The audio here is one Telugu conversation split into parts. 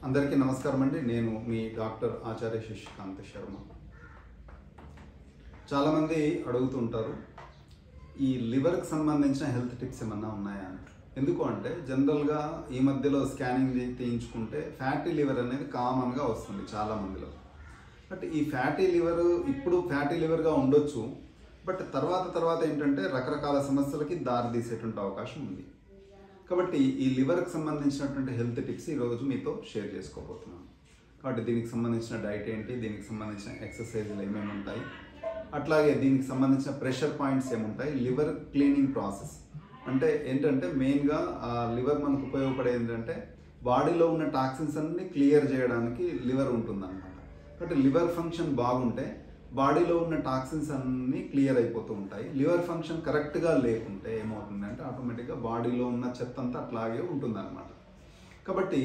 అందరికీ నమస్కారం అండి నేను మీ డాక్టర్ ఆచార్య శశికాంత్ శర్మ చాలామంది అడుగుతుంటారు ఈ లివర్కి సంబంధించిన హెల్త్ టిప్స్ ఏమన్నా ఉన్నాయా అని ఎందుకు అంటే జనరల్గా ఈ మధ్యలో స్కానింగ్ తీయించుకుంటే ఫ్యాటీ లివర్ అనేది కామన్గా వస్తుంది చాలా మందిలో బట్ ఈ ఫ్యాటీ లివర్ ఇప్పుడు ఫ్యాటీ లివర్గా ఉండొచ్చు బట్ తర్వాత తర్వాత ఏంటంటే రకరకాల సమస్యలకి దారి తీసేటువంటి అవకాశం ఉంది కాబట్టి ఈ లివర్కి సంబంధించినటువంటి హెల్త్ టిప్స్ ఈరోజు మీతో షేర్ చేసుకోబోతున్నాను కాబట్టి దీనికి సంబంధించిన డైట్ ఏంటి దీనికి సంబంధించిన ఎక్సర్సైజ్లు ఏమేమి ఉంటాయి అట్లాగే దీనికి సంబంధించిన ప్రెషర్ పాయింట్స్ ఏముంటాయి లివర్ క్లీనింగ్ ప్రాసెస్ అంటే ఏంటంటే మెయిన్గా ఆ లివర్ మనకు ఉపయోగపడేది ఏంటంటే బాడీలో ఉన్న టాక్సిన్స్ అన్ని క్లియర్ చేయడానికి లివర్ ఉంటుందన్నమాట కాబట్టి లివర్ ఫంక్షన్ బాగుంటే బాడీలో ఉన్న టాక్సిన్స్ అన్నీ క్లియర్ అయిపోతూ ఉంటాయి లివర్ ఫంక్షన్ కరెక్ట్గా లేకుంటే ఏమవుతుందంటే ఆటోమేటిక్గా బాడీలో ఉన్న చెత్త అంతా అట్లాగే ఉంటుందన్నమాట కాబట్టి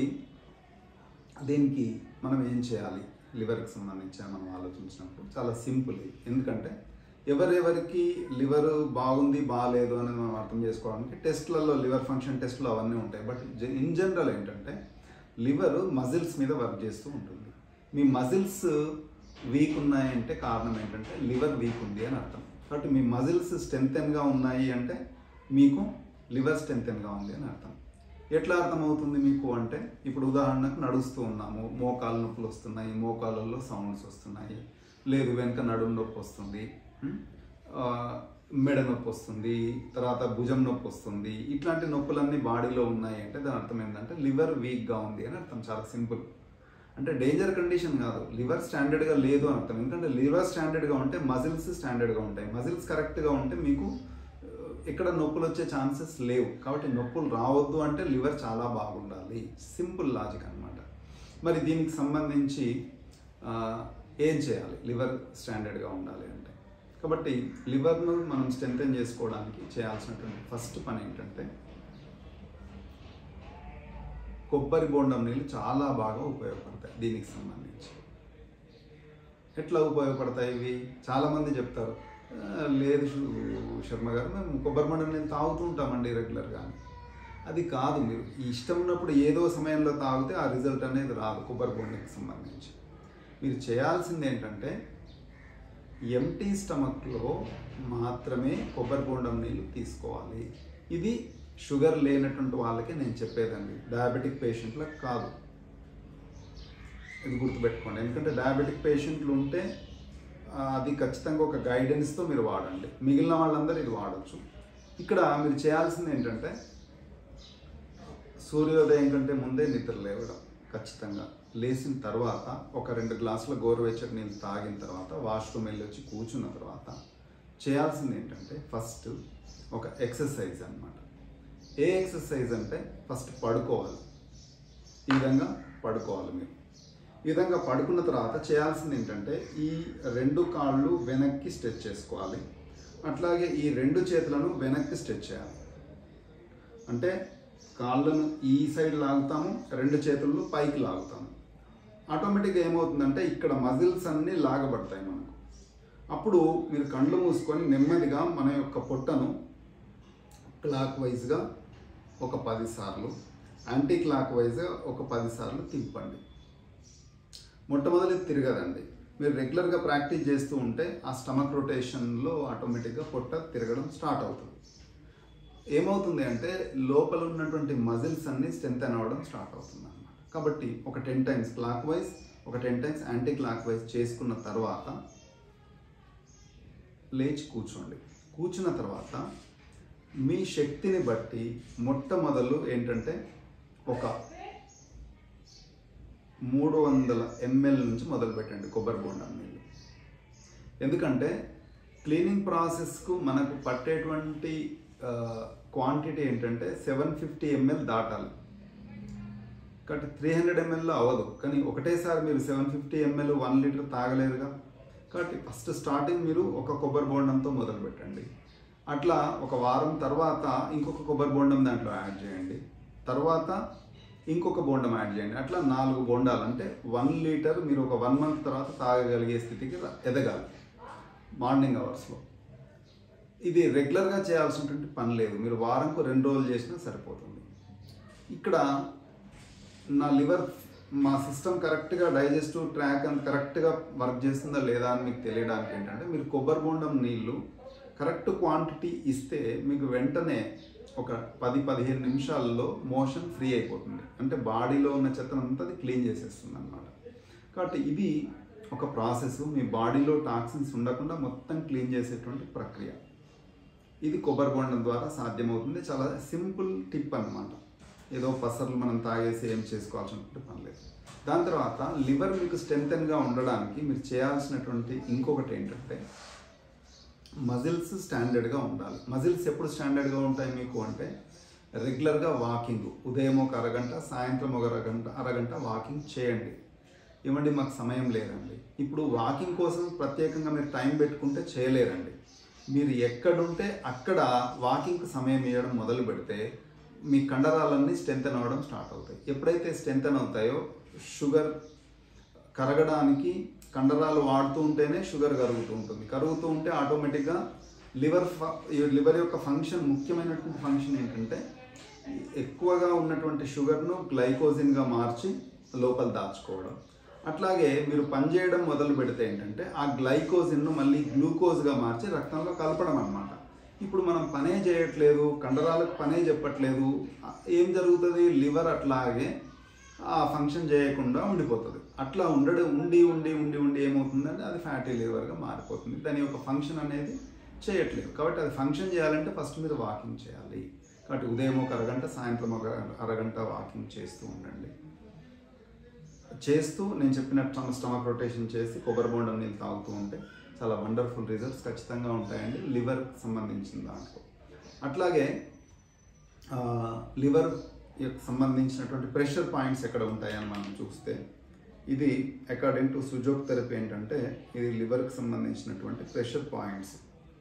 దీనికి మనం ఏం చేయాలి లివర్కి సంబంధించి మనం ఆలోచించినప్పుడు చాలా సింపుల్ ఎందుకంటే ఎవరెవరికి లివర్ బాగుంది బాగాలేదు అనేది మనం అర్థం చేసుకోవడానికి టెస్ట్లలో లివర్ ఫంక్షన్ టెస్ట్లు అవన్నీ ఉంటాయి బట్ ఇన్ జనరల్ ఏంటంటే లివర్ మజిల్స్ మీద వర్క్ చేస్తూ ఉంటుంది మీ మజిల్స్ వీక్ ఉన్నాయంటే కారణం ఏంటంటే లివర్ వీక్ ఉంది అని అర్థం కాబట్టి మీ మజిల్స్ స్ట్రెంగ్తెన్గా ఉన్నాయి అంటే మీకు లివర్ స్ట్రెంగ్తెన్గా ఉంది అని అర్థం ఎట్లా అర్థమవుతుంది మీకు అంటే ఇప్పుడు ఉదాహరణకు నడుస్తూ ఉన్నాము మోకాలు నొప్పులు వస్తున్నాయి మోకాళ్ళల్లో సౌండ్స్ వస్తున్నాయి లేదు వెనక నడుము నొప్పి వస్తుంది ఉం? ఆ, మెడ నొప్పి వస్తుంది తర్వాత భుజం నొప్పి వస్తుంది ఇట్లాంటి నొప్పులన్నీ బాడీలో ఉన్నాయి అంటే దాని అర్థం ఏంటంటే లివర్ వీక్గా ఉంది అని అర్థం చాలా సింపుల్ అంటే డేంజర్ కండిషన్ కాదు లివర్ స్టాండర్డ్గా లేదు అని అర్థం ఎందుకంటే లివర్ స్టాండర్డ్గా ఉంటే మజిల్స్ స్టాండర్డ్గా ఉంటాయి మజిల్స్ కరెక్ట్గా ఉంటే మీకు ఆ, ఇక్కడ నొప్పులు వచ్చే ఛాన్సెస్ లేవు కాబట్టి నొప్పులు రావద్దు అంటే లివర్ చాలా బాగుండాలి సింపుల్ లాజిక్ అన్నమాట మరి దీనికి సంబంధించి ఆ, ఏం చేయాలి లివర్ స్టాండర్డ్గా ఉండాలి అంటే కాబట్టి లివర్ను మనం స్ట్రెంథెన్ చేసుకోవడానికి చేయాల్సినటువంటి ఫస్ట్ పని ఏంటంటే కొబ్బరి బోండం నీళ్ళు చాలా బాగా ఉపయోగపడతాయి దీనికి సంబంధించి ఎట్లా ఉపయోగపడతాయి ఇవి చాలామంది చెప్తారు "ఆ, లేదు శు- శర్మ గారు మేము కొబ్బరి బోండం నీళ్ళు తాగుతూ ఉంటామండి రెగ్యులర్గా అది కాదు మీరు ఈ ఇష్టం ఉన్నప్పుడు ఏదో సమయంలో తాగితే ఆ రిజల్ట్ అనేది రాదు కొబ్బరి బోండంకి సంబంధించి మీరు చేయాల్సింది ఏంటంటే ఎంటీ స్టమక్లో మాత్రమే కొబ్బరి బోండం నీళ్ళు తీసుకోవాలి ఇది షుగర్ లేనటువంటి వాళ్ళకి నేను చెప్పేదండి డయాబెటిక్ పేషెంట్లకు కాదు ఇది గుర్తుపెట్టుకోండి ఎందుకంటే డయాబెటిక్ పేషెంట్లు ఉంటే ఆ, అది ఖచ్చితంగా ఒక గైడెన్స్తో మీరు వాడండి మిగిలిన వాళ్ళందరూ ఇది వాడచ్చు ఇక్కడ మీరు చేయాల్సింది ఏంటంటే సూర్యోదయం కంటే ముందే నిద్ర లేవడం ఖచ్చితంగా లేచిన తర్వాత ఒక రెండు గ్లాసుల గోరువెచ్చటి నీళ్ళు తాగిన తర్వాత వాష్రూమ్ వెళ్ళి వచ్చి కూర్చున్న తర్వాత చేయాల్సింది ఏంటంటే ఫస్ట్ ఒక ఎక్సర్సైజ్ అన్నమాట ఏ ఎక్సర్సైజ్ అంటే ఫస్ట్ పడుకోవాలి ఈ విధంగా పడుకోవాలి మీరు ఈ విధంగా పడుకున్న తర్వాత చేయాల్సింది ఏంటంటే ఈ రెండు కాళ్ళు వెనక్కి స్ట్రెచ్ చేసుకోవాలి అట్లాగే ఈ రెండు చేతులను వెనక్కి స్ట్రెచ్ చేయాలి అంటే కాళ్ళను ఈ సైడ్ లాగుతాము రెండు చేతులను పైకి లాగుతాము ఆటోమేటిక్గా ఏమవుతుందంటే ఇక్కడ మజిల్స్ అన్నీ లాగబడతాయి మనకు అప్పుడు మీరు కళ్ళు మూసుకొని నెమ్మదిగా మన యొక్క పొట్టను క్లాక్ వైజ్గా ఒక పది సార్లు యాంటీ క్లాక్ వైజ్గా ఒక పది సార్లు తిప్పండి మొట్టమొదటి తిరగదండి మీరు రెగ్యులర్గా ప్రాక్టీస్ చేస్తూ ఉంటే ఆ స్టమక్ రొటేషన్లో ఆటోమేటిక్గా పొట్ట తిరగడం స్టార్ట్ అవుతుంది ఏమవుతుంది అంటే లోపల ఉన్నటువంటి మజిల్స్ అన్ని స్ట్రెంత్ అవ్వడం స్టార్ట్ అవుతుంది అన్నమాట కాబట్టి ఒక టెన్ టైమ్స్ క్లాక్ వైజ్ ఒక ten times anticlockwise చేసుకున్న తర్వాత లేచి కూర్చోండి కూర్చున్న తర్వాత మీ శక్తిని బట్టి మొట్టమొదలు ఏంటంటే ఒక మూడు వందల ఎంఎల్ నుంచి మొదలు పెట్టండి కొబ్బరి బోండం నీళ్ళు ఎందుకంటే క్లీనింగ్ ప్రాసెస్కు మనకు పట్టేటువంటి క్వాంటిటీ ఏంటంటే సెవెన్ ఫిఫ్టీ ఎంఎల్ దాటాలి కాబట్టి త్రీ హండ్రెడ్ ఎంఎల్లో అవ్వదు కానీ ఒకటేసారి మీరు seven fifty ml one litre తాగలేరుగా కాబట్టి ఫస్ట్ స్టార్టింగ్ మీరు ఒక కొబ్బరి బోండంతో మొదలు పెట్టండి అట్లా ఒక వారం తర్వాత ఇంకొక కొబ్బరి బోండం దాంట్లో యాడ్ చేయండి తర్వాత ఇంకొక బోండం యాడ్ చేయండి అట్లా నాలుగు బోండాలు అంటే వన్ లీటర్ మీరు ఒక వన్ మంత్ తర్వాత తాగగలిగే స్థితికి రా- ఎదగాలి మార్నింగ్ అవర్స్లో ఇది రెగ్యులర్గా చేయాల్సినటువంటి పని లేదు మీరు వారంకు రెండు రోజులు చేసినా సరిపోతుంది ఇక్కడ నా లివర్ మా సిస్టమ్ కరెక్ట్గా డైజెస్టివ్ ట్రాక్ అంత కరెక్ట్గా వర్క్ చేస్తుందా లేదా అని మీకు తెలియడానికి ఏంటంటే మీరు కొబ్బరి బొండం నీళ్ళు కరెక్ట్ క్వాంటిటీ ఇస్తే మీకు వెంటనే ఒక పది పదిహేను నిమిషాల్లో మోషన్ ఫ్రీ అయిపోతుంది అంటే బాడీలో ఉన్న చెత్తనంతా అది క్లీన్ చేసేస్తుంది అనమాట కాబట్టి ఇది ఒక ప్రాసెస్ మీ బాడీలో టాక్సిన్స్ ఉండకుండా మొత్తం క్లీన్ చేసేటువంటి ప్రక్రియ ఇది కొబ్బరి బొండం ద్వారా సాధ్యమవుతుంది చాలా సింపుల్ టిప్ అన్నమాట ఏదో పసర్లు మనం తాగేసి ఏం చేసుకోవాల్సిన పని లేదు దాని తర్వాత లివర్ మీకు స్ట్రెంగ్తన్గా ఉండడానికి మీరు చేయాల్సినటువంటి ఇంకొకటి ఏంటంటే మజిల్స్ స్టాండర్డ్గా ఉండాలి మజిల్స్ ఎప్పుడు స్టాండర్డ్గా ఉంటాయి మీకు అంటే రెగ్యులర్గా వాకింగ్ ఉదయం ఒక అరగంట సాయంత్రం ఒక అరగంట అరగంట వాకింగ్ చేయండి ఏమండి మాకు సమయం లేదండి ఇప్పుడు వాకింగ్ కోసం ప్రత్యేకంగా మీరు టైం పెట్టుకుంటే చేయలేరండి మీరు ఎక్కడుంటే అక్కడ వాకింగ్కి సమయం ఇవ్వడం మొదలు పెడితే మీ కండరాలన్నీ స్ట్రెంతన్ అవ్వడం స్టార్ట్ అవుతాయి ఎప్పుడైతే స్ట్రెంతన్ అవుతాయో షుగర్ కరగడానికి కండరాలు వాడుతూ ఉంటేనే షుగర్ కరుగుతూ ఉంటుంది కరుగుతూ ఉంటే ఆటోమేటిక్గా లివర్ లివర్ యొక్క ఫంక్షన్ ముఖ్యమైనటువంటి ఫంక్షన్ ఏంటంటే ఎక్కువగా ఉన్నటువంటి షుగర్ను గ్లైకోజిన్గా మార్చి లోపల దాచుకోవడం అట్లాగే మీరు పనిచేయడం మొదలు పెడితే ఏంటంటే ఆ గ్లైకోజిన్ను మళ్ళీ గ్లూకోజ్గా మార్చి రక్తంలో కలపడం అన్నమాట ఇప్పుడు మనం పనే చేయట్లేదు కండరాలకు పనే చెప్పట్లేదు ఏం జరుగుతుంది లివర్ అట్లాగే ఆ ఫంక్షన్ చేయకుండా ఉండిపోతుంది అట్లా ఉండడం ఉండి ఉండి ఉండి ఉండి ఏమవుతుందంటే అది ఫ్యాటీ లివర్గా మారిపోతుంది దాని యొక్క ఫంక్షన్ అనేది చేయట్లేదు కాబట్టి అది ఫంక్షన్ చేయాలంటే ఫస్ట్ మీరు వాకింగ్ చేయాలి కాబట్టి ఉదయం ఒక అరగంట సాయంత్రం ఒక అరగంట వాకింగ్ చేస్తూ ఉండండి చేస్తూ నేను చెప్పినట్టు స్టమక్ రొటేషన్ చేసి కొబ్బరి బొండం నీళ్ళు తాగుతూ ఉంటే చాలా వండర్ఫుల్ రిజల్ట్స్ ఖచ్చితంగా ఉంటాయండి లివర్కి సంబంధించిన దాంట్లో అట్లాగే లివర్ సంబంధించినటువంటి ప్రెషర్ పాయింట్స్ ఎక్కడ ఉంటాయని మనం చూస్తే ఇది అకార్డింగ్ టు సుజోక్ థెరపీ ఏంటంటే ఇది లివర్కి సంబంధించినటువంటి ప్రెషర్ పాయింట్స్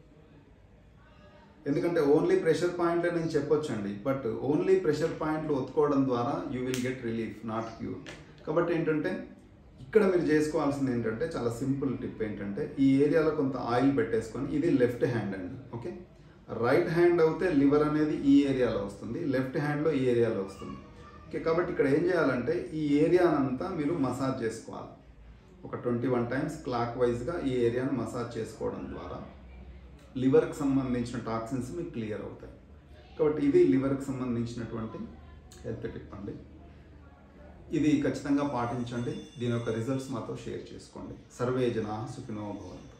ఎందుకంటే ఓన్లీ ప్రెషర్ పాయింట్లే నేను చెప్పొచ్చండి బట్ ఓన్లీ ప్రెషర్ పాయింట్లు ఒత్తుకోవడం ద్వారా you will get relief not cure కాబట్టి ఏంటంటే ఇక్కడ మీరు చేసుకోవాల్సింది ఏంటంటే చాలా సింపుల్ టిప్ ఏంటంటే ఈ ఏరియాలో కొంత ఆయిల్ పెట్టేసుకొని ఇది లెఫ్ట్ హ్యాండ్ అండి ఓకే రైట్ హ్యాండ్ అయితే లివర్ అనేది ఈ ఏరియాలో వస్తుంది లెఫ్ట్ హ్యాండ్లో ఈ ఏరియాలో వస్తుంది ఓకే కాబట్టి ఇక్కడ ఏం చేయాలంటే ఈ ఏరియానంతా మీరు మసాజ్ చేసుకోవాలి ఒక ట్వంటీ వన్ టైమ్స్ క్లాక్ వైజ్గా ఈ ఏరియాను మసాజ్ చేసుకోవడం ద్వారా లివర్కి సంబంధించిన టాక్సిన్స్ మీకు క్లియర్ అవుతాయి కాబట్టి ఇది లివర్కి సంబంధించినటువంటి హెల్త్ టిప్ అండి ఇది ఖచ్చితంగా పాటించండి దీని యొక్క రిజల్ట్స్ మాతో షేర్ చేసుకోండి సర్వే జనా సుఖినో భవంతు